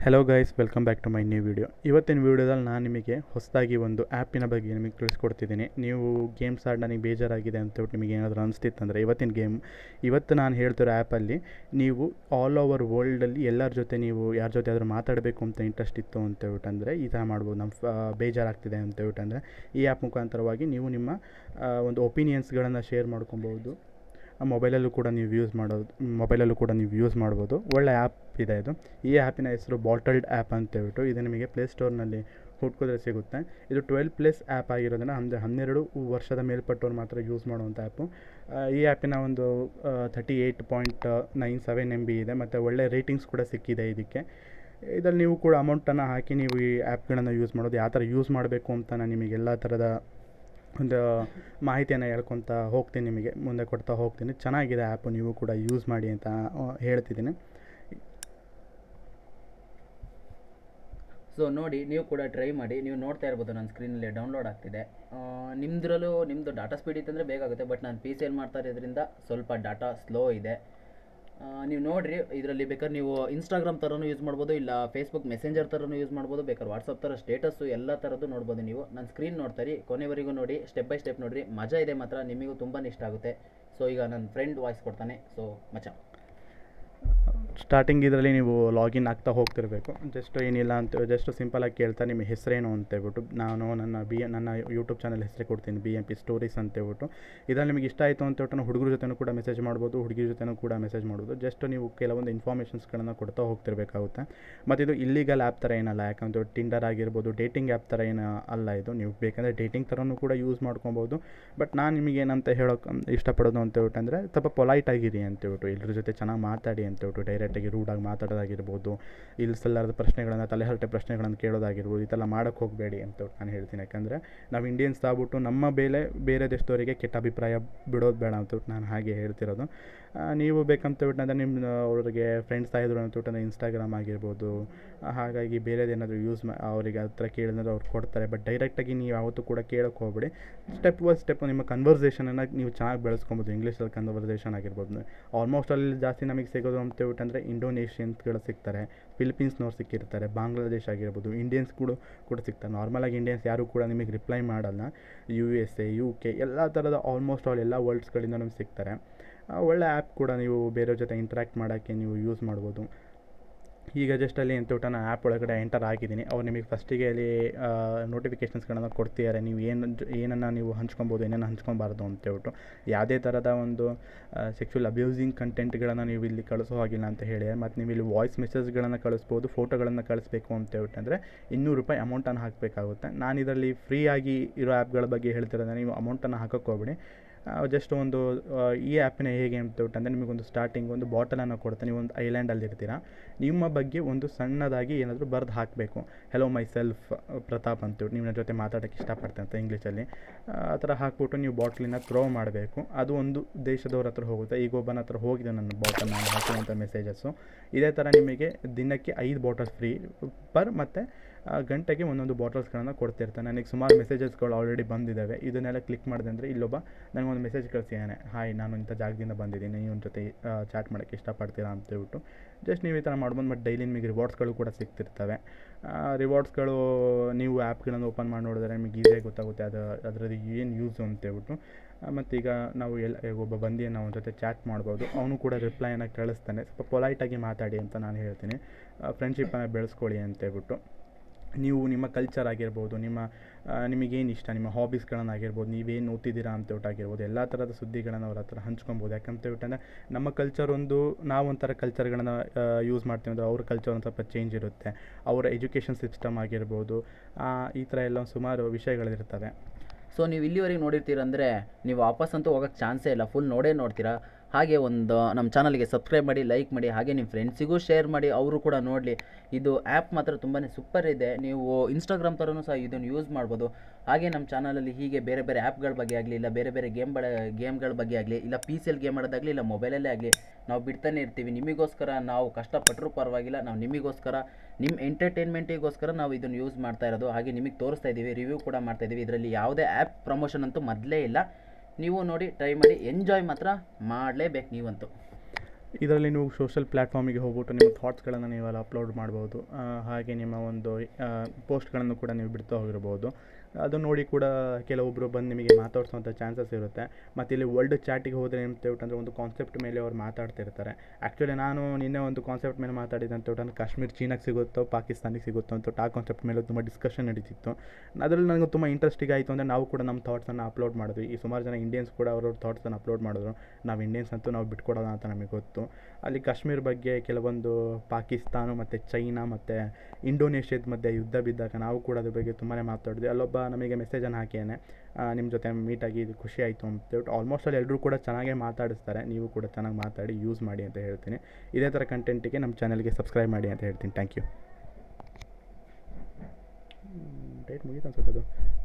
hello guys welcome back to my new video ಇವತ್ತಿನ ವೀಡಿಯೋದಲ್ಲಿ ನಾನು ನಿಮಗೆ ಹೊಸದಾಗಿ ಒಂದು ಆ್ಯಪಿನ ಬಗ್ಗೆ ನಿಮಗೆ ತಿಳಿಸ್ಕೊಡ್ತಿದ್ದೀನಿ ನೀವು ಗೇಮ್ಸ್ ಆಡಿ ನನಗೆ ಬೇಜಾರಾಗಿದೆ ಅಂತ ಹೇಳ್ಬಿಟ್ಟು ನಿಮಗೆ ಏನಾದರೂ ಅನಿಸ್ತಿತ್ತಂದರೆ ಇವತ್ತಿನ ಗೇಮ್ ಇವತ್ತು ನಾನು ಹೇಳ್ತಿರೋ ಆ್ಯಪಲ್ಲಿ ನೀವು ಆಲ್ ಓವರ್ ವರ್ಲ್ಡಲ್ಲಿ ಎಲ್ಲರ ಜೊತೆ ನೀವು ಯಾರ ಜೊತೆ ಆದರೂ ಮಾತಾಡಬೇಕು ಅಂತ ಇಂಟ್ರೆಸ್ಟ್ ಇತ್ತು ಅಂತ ಹೇಳ್ಬಿಟ್ಟಂದರೆ ಈ ಥರ ಮಾಡ್ಬೋದು ನಮ್ಮ ಫ ಬೇಜಾರಾಗ್ತಿದೆ ಅಂತ ಹೇಳ್ಬಿಟ್ಟಂದರೆ ಈ ಆ್ಯಪ್ ಮುಖಾಂತರವಾಗಿ ನೀವು ನಿಮ್ಮ ಆ, ಒಂದು ಒಪಿನಿಯನ್ಸ್ಗಳನ್ನು ಶೇರ್ ಮಾಡ್ಕೊಬೋದು ಮೊಬೈಲಲ್ಲೂ ಕೂಡ ನೀವು ಯೂಸ್ ಮಾಡೋದು ಮೊಬೈಲಲ್ಲೂ ಕೂಡ ನೀವು ಯೂಸ್ ಮಾಡ್ಬೋದು ಒಳ್ಳೆ ಆ್ಯಪ್ ಇದೆ ಇದು ಈ ಆ್ಯಪಿನ ಹೆಸರು ಬಾಟಲ್ಡ್ ಆ್ಯಪ್ ಅಂತ ಹೇಳ್ಬಿಟ್ಟು ಇದು ನಿಮಗೆ ಪ್ಲೇಸ್ಟೋರ್ನಲ್ಲಿ ಹುಡ್ಕೋದ್ರೆ ಸಿಗುತ್ತೆ ಇದು ಟ್ವೆಲ್ ಪ್ಲಸ್ ಆ್ಯಪ್ ಆಗಿರೋದನ್ನು ಅಂದರೆ ಹನ್ನೆರಡು ವರ್ಷದ ಮೇಲ್ಪಟ್ಟವ್ರು ಮಾತ್ರ ಯೂಸ್ ಮಾಡುವಂಥ ಆ್ಯಪು ಈ ಆ್ಯಪಿನ ಒಂದು thirty eight point nine seven M B ಇದೆ ಮತ್ತು ಒಳ್ಳೆ ರೇಟಿಂಗ್ಸ್ ಕೂಡ ಸಿಕ್ಕಿದೆ ಇದಕ್ಕೆ ಇದರಲ್ಲಿ ನೀವು ಕೂಡ ಅಮೌಂಟನ್ನು ಹಾಕಿ ನೀವು ಈ ಆ್ಯಪ್ಗಳನ್ನು ಯೂಸ್ ಮಾಡೋದು ಯಾವ ಥರ ಯೂಸ್ ಮಾಡಬೇಕು ಅಂತ ನಾನು ನಿಮಗೆ ಎಲ್ಲ ಥರದ ಒಂದು ಮಾಹಿತಿಯನ್ನು ಹೇಳ್ಕೊತ ಹೋಗ್ತೀನಿ ನಿಮಗೆ ಮುಂದೆ ಕೊಡ್ತಾ ಹೋಗ್ತೀನಿ ಚೆನ್ನಾಗಿದೆ ಆ್ಯಪು ನೀವು ಕೂಡ ಯೂಸ್ ಮಾಡಿ ಅಂತ ಆ, ಹೇಳ್ತಿದ್ದೀನಿ ಸೊ ನೋಡಿ ನೀವು ಕೂಡ ಟ್ರೈ ಮಾಡಿ ನೀವು ನೋಡ್ತಾ ಇರ್ಬೋದು ನನ್ನ ಸ್ಕ್ರೀನಲ್ಲಿ ಡೌನ್ಲೋಡ್ ಆಗ್ತಿದೆ ನಿಮ್ಮದ್ರಲ್ಲೂ ನಿಮ್ಮದು ಡಾಟಾ ಸ್ಪೀಡ್ ಇತ್ತಂದರೆ ಬೇಕಾಗುತ್ತೆ ಬಟ್ ನಾನು ಪಿ ಸಿ ಎಲ್ ಮಾಡ್ತಾ ಇರೋದ್ರಿಂದ ಸ್ವಲ್ಪ ಡಾಟಾ ಸ್ಲೋ ಇದೆ ಆ, ನೀವು ನೋಡಿರಿ ಇದರಲ್ಲಿ ಬೇಕಾದ್ರೆ ನೀವು ಇನ್ಸ್ಟಾಗ್ರಾಮ್ ಥರನೂ ಯೂಸ್ ಮಾಡ್ಬೋದು ಇಲ್ಲ ಫೇಸ್ಬುಕ್ ಮೆಸೆಂಜರ್ ಥರನೂ ಯೂಸ್ ಮಾಡ್ಬೋದು ಬೇಕಾದ್ರೆ ವಾಟ್ಸಪ್ ಥರ ಸ್ಟೇಟಸ್ಸು ಎಲ್ಲ ಥರದ್ದು ನೋಡ್ಬೋದು ನೀವು ನನ್ನ ಸ್ಕ್ರೀನ್ ನೋಡ್ತಾರಿ ಕೊನೆವರೆಗೂ ನೋಡಿ ಸ್ಟೆಪ್ ಬೈ ಸ್ಟೆಪ್ ನೋಡಿರಿ ಮಜಾ ಇದೆ ಮಾತ್ರ ನಿಮಗೂ ತುಂಬಾ ಇಷ್ಟ ಆಗುತ್ತೆ ಸೊ ಈಗ ನನ್ನ ಫ್ರೆಂಡ್ ವಾಯ್ಸ್ ಕೊಡ್ತಾನೆ ಸೊ ಮಚಾ ಸ್ಟಾರ್ಟಿಂಗ್ ಇದರಲ್ಲಿ ನೀವು ಲಾಗಿನ್ ಆಗ್ತಾ ಹೋಗ್ತಿರಬೇಕು ಜಸ್ಟ್ ಏನಿಲ್ಲ ಅಂತ ಜಸ್ಟ್ ಸಿಂಪಲಾಗಿ ಕೇಳ್ತಾ ನಿಮ್ಮ ಹೆಸರೇನು ಅಂತ ಹೇಳ್ಬಿಟ್ಟು ನಾನು ನನ್ನ ಬಿ ನನ್ನ ಯೂಟ್ಯೂಬ್ ಚಾನಲ್ ಹೆಸರೇ ಕೊಡ್ತೀನಿ ಬಿ ಎಮ್ ಪಿ ಸ್ಟೋರೀಸ್ ಅಂತ ಹೇಳ್ಬಿಟ್ಟು ಇದರಲ್ಲಿ ನಿಮಗೆ ಇಷ್ಟ ಆಯಿತು ಅಂತ ಹೇಳ್ಬಿಟ್ಟು ಹುಡುಗರ ಜೊತೆನೂ ಕೂಡ ಮೆಸೇಜ್ ಮಾಡ್ಬೋದು ಹುಡುಗಿರ ಜೊತೆನೂ ಕೂಡ ಮೆಸೇಜ್ ಮಾಡ್ಬೋದು ಜಸ್ಟ್ ನೀವು ಕೆಲವೊಂದು ಇನ್ಫಾರ್ಮೇಷನ್ಸ್ಗಳನ್ನು ಕೊಡ್ತಾ ಹೋಗ್ತಿರ್ಬೇಕಾಗುತ್ತೆ ಮತ್ತು ಇದು ಇಲ್ಲಿಗಲ್ ಆ್ಯಪ್ ಥರ ಏನಲ್ಲ ಯಾಕಂದ್ರೆ ಟಿಂಡರ್ ಆಗಿರ್ಬೋದು ಡೇಟಿಂಗ್ ಆ್ಯಪ್ ಥರ ಏನು ಅಲ್ಲ ಇದು ನೀವು ಬೇಕಂದರೆ ಡೇಟಿಂಗ್ ಥರನೂ ಕೂಡ ಯೂಸ್ ಮಾಡ್ಕೊಬೋದು ಬಟ್ ನಾನು ನಿಮಗೆ ಏನಂತ ಹೇಳೋಕೆ ಇಷ್ಟಪಡೋದು ಅಂತ ಹೇಳ್ಬಿಟ್ಟು ಅಂದರೆ ಸ್ವಲ್ಪ ಪೊಲೈಟ್ ಆಗಿರಿ ಅಂತ ಹೇಳ್ಬಿಟ್ಟು ಎಲ್ಲರ ಜೊತೆ ಚೆನ್ನಾಗಿ ಮಾತಾಡಿ ಅಂತ ಹೇಳ್ಬಿಟ್ಟು ಡೈರೆಕ್ಟಾಗಿ ರೂಡಾಗಿ ಮಾತಾಡೋದಾಗಿರ್ಬೋದು ಇಲ್ಲಿ ಸಲ್ಲಾರದ ಪ್ರಶ್ನೆಗಳನ್ನು ತಲೆಹರಟೆ ಪ್ರಶ್ನೆಗಳನ್ನು ಕೇಳೋದಾಗಿರ್ಬೋದು ಈ ಥರ ಮಾಡೋಕ್ಕೆ ಹೋಗಬೇಡಿ ಅಂತ ಹೇಳ್ಬಿಟ್ಟು ನಾನು ಹೇಳ್ತೀನಿ ಯಾಕಂದರೆ ನಾವು ಇಂಡಿಯನ್ಸ್ ಆಗ್ಬಿಟ್ಟು ನಮ್ಮ ಬೇಲೆ ಬೇರೆ ದೇಶದವರಿಗೆ ಕೆಟ್ಟ ಅಭಿಪ್ರಾಯ ಬಿಡೋದು ಬೇಡ ಅಂತ ಹೇಳ್ಬಿಟ್ಟು ನಾನು ಹಾಗೆ ಹೇಳ್ತಿರೋದು ಆ, ನೀವು ಬೇಕಂತ ಹೇಳ್ಬಿಟ್ಟು ನಿಮ್ಮ ಅವ್ರಿಗೆ ಫ್ರೆಂಡ್ಸ್ ಆಗಿದ್ರು ಅಂತ ಹೇಳ್ಬಿಟ್ಟು ಇನ್ಸ್ಟಾಗ್ರಾಮ್ ಆಗಿರ್ಬೋದು ಆ, ಹಾಗಾಗಿ ಬೇರೆದೇನಾದರೂ ಯೂಸ್ ಮಾ ಅವರಿಗೆ ಹತ್ರ ಕೇಳಿದ್ರೆ ಅವ್ರು ಕೊಡ್ತಾರೆ ಬಟ್ ಡೈರೆಕ್ಟಾಗಿ ನೀವು ಯಾವತ್ತೂ ಕೂಡ ಕೇಳೋಕ್ಕೆ ಹೋಗಬೇಡಿ ಸ್ಟೆಪ್ ಬೈ ಸ್ಟೆಪ್ ನಿಮ್ಮ ಕನ್ವರ್ಸೇಷನನ್ನು ನೀವು ಚೆನ್ನಾಗಿ ಬೆಳೆಸ್ಕೊಬೋದು ಇಂಗ್ಲೀಷಲ್ಲಿ ಕನ್ವರ್ಸೇಷನ್ ಆಗಿರ್ಬೋದು ಆಲ್ಮೋಸ್ಟ್ ಅಲ್ಲಿ ಜಾಸ್ತಿ ನಮಗೆ ಸಿಗೋದು ಅಂತ ಹೇಳ್ಬಿಟ್ಟು ಅಂದರೆ ಇಂಡೋನೇಷಿಯನ್ಸ್ಗಳು ಸಿಗ್ತಾರೆ ಫಿಲಿಪೀನ್ಸ್ನವ್ರು ಸಿಕ್ಕಿರ್ತಾರೆ ಬಾಂಗ್ಲಾದೇಶ್ ಆಗಿರ್ಬೋದು ಇಂಡಿಯನ್ಸ್ ಕೂಡ ಕೂಡ ಸಿಗ್ತಾರೆ ನಾರ್ಮಲಾಗಿ ಇಂಡಿಯನ್ಸ್ ಯಾರು ಕೂಡ ನಿಮಗೆ ರಿಪ್ಲೈ ಮಾಡಲ್ಲ U S A U K ಎಲ್ಲ ಥರದ ಆಲ್ಮೋಸ್ಟ್ ಆಲ್ ಎಲ್ಲ ವರ್ಲ್ಡ್ಸ್ಗಳಿಂದ ನಮಗೆ ಸಿಗ್ತಾರೆ ಆ, ಒಳ್ಳೆ ಆ್ಯಪ್ ಕೂಡ ನೀವು ಬೇರೆಯವ್ರ ಜೊತೆ ಇಂಟ್ರ್ಯಾಕ್ಟ್ ಮಾಡೋಕ್ಕೆ ನೀವು ಯೂಸ್ ಮಾಡ್ಬೋದು ಈಗ ಜಸ್ಟ್ ಅಲ್ಲಿ ಅಂತ ನಾನು ಆ್ಯಪ್ ಒಳಗಡೆ ಎಂಟರ್ ಆಗಿದ್ದೀನಿ ಅವ್ರು ನಿಮಗೆ ಫಸ್ಟಿಗೆ ಅಲ್ಲಿ ನೋಟಿಫಿಕೇಷನ್ಸ್ಗಳನ್ನು ಕೊಡ್ತಿದ್ದಾರೆ ನೀವು ಏನು ಏನನ್ನು ನೀವು ಹಂಚ್ಕೊಬೋದು ಏನನ್ನು ಹಂಚ್ಕೊಬಾರ್ದು ಅಂತ ಹೇಳ್ಬಿಟ್ಟು ಯಾವುದೇ ಥರದ ಒಂದು ಸೆಕ್ಶುವಲ್ ಅಬ್ಯೂಸಿಂಗ್ ಕಂಟೆಂಟ್ಗಳನ್ನು ನೀವು ಇಲ್ಲಿ ಕಳಿಸೋ ಹಾಗಿಲ್ಲ ಅಂತ ಹೇಳಿ ಮತ್ತು ನೀವು ಇಲ್ಲಿ ವಾಯ್ಸ್ ಮೆಸೇಜ್ಗಳನ್ನು ಕಳಿಸ್ಬೋದು ಫೋಟೋಗಳನ್ನು ಕಳಿಸ್ಬೇಕು ಅಂತ ಹೇಳ್ಬಿಟ್ಟಂದರೆ ಇನ್ನೂರು ರೂಪಾಯಿ ಅಮೌಂಟನ್ನು ಹಾಕಬೇಕಾಗುತ್ತೆ ನಾನು ಇದರಲ್ಲಿ ಫ್ರೀಯಾಗಿ ಇರೋ ಆ್ಯಪ್ಗಳ ಬಗ್ಗೆ ಹೇಳ್ತಿರೋದ್ರೆ ನೀವು ಅಮೌಂಟನ್ನು ಹಾಕೋಕ್ಕೆ ಹೋಗ್ಬೇಡಿ ಜಸ್ಟ್ ಒಂದು ಆ, ಈ ಆ್ಯಪಿನ ಹೇಗೆ ಅಂತ ಹೇಳ್ಬಿಟ್ಟಂದರೆ ನಿಮಗೊಂದು ಸ್ಟಾರ್ಟಿಂಗ್ ಒಂದು ಬಾಟಲನ್ನು ಕೊಡ್ತಾರೆ ನೀವು ಒಂದು ಐಲ್ಯಾಂಡಲ್ಲಿ ಇರ್ತೀರಾ ನಿಮ್ಮ ಬಗ್ಗೆ ಒಂದು ಸಣ್ಣದಾಗಿ ಏನಾದರೂ ಬರೆದು ಹಾಕಬೇಕು ಹೆಲೋ ಮೈ ಸೆಲ್ಫ್ ಪ್ರತಾಪ್ ಅಂತೇಳಿ ನಿಮ್ಮ ಜೊತೆ ಮಾತಾಡೋಕ್ಕೆ ಇಷ್ಟಪಡ್ತೆ ಅಂತ ಇಂಗ್ಲೀಷಲ್ಲಿ ಆ ಥರ ಹಾಕ್ಬಿಟ್ಟು ನೀವು ಬಾಟ್ಲಿನ ಥ್ರೋ ಮಾಡಬೇಕು ಅದು ಒಂದು ದೇಶದವ್ರ ಹತ್ರ ಹೋಗುತ್ತೆ ಈಗ ಒಬ್ಬನ ಹತ್ರ ಹೋಗಿದೆ ನನ್ನ ಬಾಟಲ್ ನಾನು ಹಾಕಿರುವಂಥ ಮೆಸೇಜಸ್ಸು ಇದೇ ಥರ ನಿಮಗೆ ದಿನಕ್ಕೆ ಐದು ಬಾಟಲ್ಸ್ ಫ್ರೀ ಪರ್ ಮತ್ತು ಆ, ಗಂಟೆಗೆ ಒಂದೊಂದು ಬಾಟಲ್ಸ್ಗಳನ್ನು ಕೊಡ್ತಿರ್ತಾನೆ ನನಗೆ ಸುಮಾರು ಮೆಸೇಜಸ್ಗಳು ಆಲ್ರೆಡಿ ಬಂದಿದ್ದಾವೆ ಇದನ್ನೆಲ್ಲ ಕ್ಲಿಕ್ ಮಾಡಿದೆ ಅಂದರೆ ಇಲ್ಲೊಬ್ಬ ನನಗೊಂದು ಮೆಸೇಜ್ ಕಳಿಸಿದ್ದಾನೆ ಹಾಯ್ ನಾನು ಇಂಥ ಜಾಗದಿಂದ ಬಂದಿದ್ದೀನಿ ನೀವು ಜೊತೆ ಚಾಟ್ ಮಾಡೋಕ್ಕೆ ಇಷ್ಟಪಡ್ತೀರಾ ಅಂತ ಹೇಳ್ಬಿಟ್ಟು ಜಸ್ಟ್ ನೀವು ಈ ಥರ ಮಾಡ್ಬೋದು ಮತ್ತು ಡೈಲಿ ನಿಮಗೆ ರಿವಾರ್ಡ್ಸ್ಗಳು ಕೂಡ ಸಿಗ್ತಿರ್ತವೆ ರಿವಾರ್ಡ್ಸ್ಗಳು ನೀವು ಆ್ಯಪ್ಗಳನ್ನು ಓಪನ್ ಮಾಡಿ ನೋಡಿದ್ರೆ ನಿಮಗೆ ಈಸಿಯಾಗಿ ಗೊತ್ತಾಗುತ್ತೆ ಅದು ಅದರದ್ದು ಏನು ಯೂಸು ಅಂತ ಹೇಳ್ಬಿಟ್ಟು ಮತ್ತು ಈಗ ನಾವು ಎಲ್ಲ ಈಗ ಒಬ್ಬ ಬಂದು ನಾವು ಜೊತೆ ಚಾಟ್ ಮಾಡ್ಬೋದು ಅವನು ಕೂಡ ರಿಪ್ಲೈನ ಕಳಿಸ್ತಾನೆ ಸ್ವಲ್ಪ ಪೊಲೈಟಾಗಿ ಮಾತಾಡಿ ಅಂತ ನಾನು ಹೇಳ್ತೀನಿ ಫ್ರೆಂಡ್ಶಿಪ್ಪನ್ನು ಬೆಳೆಸ್ಕೊಳ್ಳಿ ಅಂತ ಹೇಳ್ಬಿಟ್ಟು ನೀವು ನಿಮ್ಮ ಕಲ್ಚರ್ ಆಗಿರ್ಬೋದು ನಿಮ್ಮ ಆ, ನಿಮಗೇನು ಇಷ್ಟ ನಿಮ್ಮ ಹಾಬೀಸ್ಗಳನ್ನಾಗಿರ್ಬೋದು ನೀವೇನು ಓದ್ತಿದ್ದೀರಾ ಅಂತ ಆಗಿರ್ಬೋದು ಎಲ್ಲ ಥರದ ಸುದ್ದಿಗಳನ್ನು ಅವ್ರ ಹತ್ರ ಹಂಚ್ಕೊಬೋದು ಯಾಕಂತ ಹೇಳ್ಬಿಟ್ಟಂದ್ರೆ ನಮ್ಮ ಕಲ್ಚರ್ ಒಂದು ನಾವು ಒಂಥರ ಕಲ್ಚರ್ಗಳನ್ನು ಯೂಸ್ ಮಾಡ್ತೀವಿ ಅಂದರೆ ಅವ್ರ ಕಲ್ಚರ್ ಒಂದು ಸ್ವಲ್ಪ ಚೇಂಜ್ ಇರುತ್ತೆ ಅವರ ಎಜುಕೇಷನ್ ಸಿಸ್ಟಮ್ ಆಗಿರ್ಬೋದು ಆ, ಈ ಥರ ಎಲ್ಲ ಸುಮಾರು ವಿಷಯಗಳಿರ್ತವೆ ಸೊ ನೀವು ಇಲ್ಲಿವರೆಗೆ ನೋಡಿರ್ತೀರಂದರೆ ನೀವು ವಾಪಸ್ ಅಂತೂ ಹೋಗೋಕ್ಕೆ ಚಾನ್ಸೇ ಇಲ್ಲ ಫುಲ್ ನೋಡೇ ನೋಡ್ತೀರಾ ಹಾಗೆ ಒಂದು ನಮ್ಮ ಚಾನಲ್ಗೆ ಸಬ್ಸ್ಕ್ರೈಬ್ ಮಾಡಿ ಲೈಕ್ ಮಾಡಿ ಹಾಗೆ ನಿಮ್ಮ ಫ್ರೆಂಡ್ಸಿಗೂ ಶೇರ್ ಮಾಡಿ ಅವರು ಕೂಡ ನೋಡಲಿ ಇದು ಆ್ಯಪ್ ಮಾತ್ರ ತುಂಬಾ ಸೂಪರ್ ಇದೆ ನೀವು ಇನ್ಸ್ಟಾಗ್ರಾಮ್ ಥರನೂ ಸಹ ಇದನ್ನು ಯೂಸ್ ಮಾಡ್ಬೋದು ಹಾಗೆ ನಮ್ಮ ಚಾನಲಲ್ಲಿ ಹೀಗೆ ಬೇರೆ ಬೇರೆ ಆ್ಯಪ್ಗಳ ಬಗ್ಗೆ ಆಗಲಿ ಇಲ್ಲ ಬೇರೆ ಬೇರೆ ಗೇಮ್ಗಳ ಗೇಮ್ಗಳ ಬಗ್ಗೆ ಆಗಲಿ ಇಲ್ಲ ಪಿ ಸಿ ಎಲ್ ಗೇಮ್ ಆಡೋದಾಗಲಿ ಇಲ್ಲ ಮೊಬೈಲಲ್ಲೇ ಆಗಲಿ ನಾವು ಬಿಡ್ತಾನೆ ಇರ್ತೀವಿ ನಿಮಗೋಸ್ಕರ ನಾವು ಕಷ್ಟಪಟ್ಟರೂ ಪರವಾಗಿಲ್ಲ ನಾವು ನಿಮಗೋಸ್ಕರ ನಿಮ್ಮ ಎಂಟರ್ಟೈನ್ಮೆಂಟಿಗೋಸ್ಕರ ನಾವು ಇದನ್ನು ಯೂಸ್ ಮಾಡ್ತಾ ಇರೋದು ಹಾಗೆ ನಿಮಗೆ ತೋರಿಸ್ತಾ ಇದ್ದೀವಿ ರಿವ್ಯೂ ಕೂಡ ಮಾಡ್ತಾ ಇದ್ದೀವಿ ಇದರಲ್ಲಿ ಯಾವುದೇ ಆ್ಯಪ್ ಪ್ರಮೋಷನ್ ಅಂತೂ ಮೊದಲೇ ಇಲ್ಲ ನೀವು ನೋಡಿ ಟ್ರೈ ಮಾಡಿ ಎಂಜಾಯ್ ಮಾತ್ರ ಮಾಡಲೇಬೇಕು ನೀವಂತೂ ಇದರಲ್ಲಿ ನೀವು ಸೋಷಲ್ ಪ್ಲ್ಯಾಟ್ಫಾರ್ಮಿಗೆ ಹೋಗ್ಬಿಟ್ಟು ನಿಮ್ಮ ಥಾಟ್ಸ್ಗಳನ್ನು ನೀವೆಲ್ಲ ಅಪ್ಲೋಡ್ ಮಾಡ್ಬೋದು ಆ, ಹಾಗೆ ನಿಮ್ಮ ಒಂದು ಪೋಸ್ಟ್ಗಳನ್ನು ಕೂಡ ನೀವು ಬಿಡ್ತಾ ಹೋಗಿರ್ಬೋದು ಅದು ನೋಡಿ ಕೂಡ ಕೆಲವೊಬ್ಬರು ಬಂದು ನಿಮಗೆ ಮಾತಾಡ್ಸೋಂಥ ಚಾನ್ಸಸ್ ಇರುತ್ತೆ ಮತ್ತು ಇಲ್ಲಿ ವರ್ಲ್ಡ್ ಚಾಟಿಗೆ ಹೋದರೆ ಅಂತ ಹೇಳ್ಬಿಟ್ಟಂದ್ರೆ ಒಂದು ಕಾನ್ಸೆಪ್ಟ್ ಮೇಲೆ ಅವ್ರು ಮಾತಾಡ್ತಿರ್ತಾರೆ ಆ್ಯಕ್ಚುಲಿ ನಾನು ನಿನ್ನೆ ಒಂದು ಕಾನ್ಸೆಪ್ಟ್ ಮೇಲೆ ಮಾತಾಡಿದೆ ಅಂತ ಹೇಳ್ಬಿಟ್ಟು ಕಾಶ್ಮೀರ್ ಚೀನಾಗೆ ಸಿಗುತ್ತೋ ಪಾಕಿಸ್ತಾನಿಗೆ ಸಿಗುತ್ತೋ ಅಂತ ಆ ಕಾನ್ಸೆಪ್ಟ್ ಮೇಲೆ ತುಂಬ ಡಿಸ್ಕಷನ್ ನಡೀತಿತ್ತು ಅದರಲ್ಲಿ ನನಗೆ ತುಂಬ ಇಂಟ್ರೆಸ್ಟಿಂಗ್ ಆಯಿತು ಅಂದರೆ ನಾವು ಕೂಡ ನಮ್ಮ ಥಾಟ್ಸನ್ನು ಅಪ್ಲೋಡ್ ಮಾಡಿದ್ವಿ ಈ ಸುಮಾರು ಜನ ಇಂಡಿಯನ್ಸ್ ಕೂಡ ಅವ್ರವ್ರ ಥಾಟ್ಸನ್ನು ಅಪ್ಲೋಡ್ ಮಾಡಿದ್ರು ನಾವು ಇಂಡಿಯನ್ಸ್ ಅಂತೂ ನಾವು ಬಿಟ್ಕೊಡೋಣ ಅಂತ ನಮಗೆ ಗೊತ್ತು ಅಲ್ಲಿ ಕಾಶ್ಮೀರ್ ಬಗ್ಗೆ ಕೆಲವೊಂದು ಪಾಕಿಸ್ತಾನ ಮತ್ತು ಚೈನಾ ಮತ್ತು ಇಂಡೋನೇಷ್ಯಾದ ಮಧ್ಯೆ ಯುದ್ಧ ಬಿದ್ದಾಗ ನಾವು ಕೂಡ ಅದ್ರ ಬಗ್ಗೆ ತುಂಬಾ ಮಾತಾಡಿದ್ವಿ ಅಲ್ಲೊಬ್ಬ ನಮಗೆ ಮೆಸೇಜನ್ನು ಹಾಕಿಯಾನೆ ನಿಮ್ಮ ಜೊತೆ ಮೀಟಾಗಿ ಇದು ಖುಷಿ ಆಯಿತು ಅಂತ ಹೇಳ್ಬಿಟ್ಟು ಆಲ್ಮೋಸ್ಟ್ ಅಲ್ಲಿ ಎಲ್ಲರೂ ಕೂಡ ಚೆನ್ನಾಗೇ ಮಾತಾಡಿಸ್ತಾರೆ ನೀವು ಕೂಡ ಚೆನ್ನಾಗಿ ಮಾತಾಡಿ ಯೂಸ್ ಮಾಡಿ ಅಂತ ಹೇಳ್ತೀನಿ ಇದೇ ಥರ ಕಂಟೆಂಟಿಗೆ ನಮ್ಮ ಚಾನಲ್ಗೆ ಸಬ್ಸ್ಕ್ರೈಬ್ ಮಾಡಿ ಅಂತ ಹೇಳ್ತೀನಿ ಥ್ಯಾಂಕ್ ಯು ಡೇಟ್ ಮುಗೀತು ಅನ್ಸುತ್ತೆ ಅದು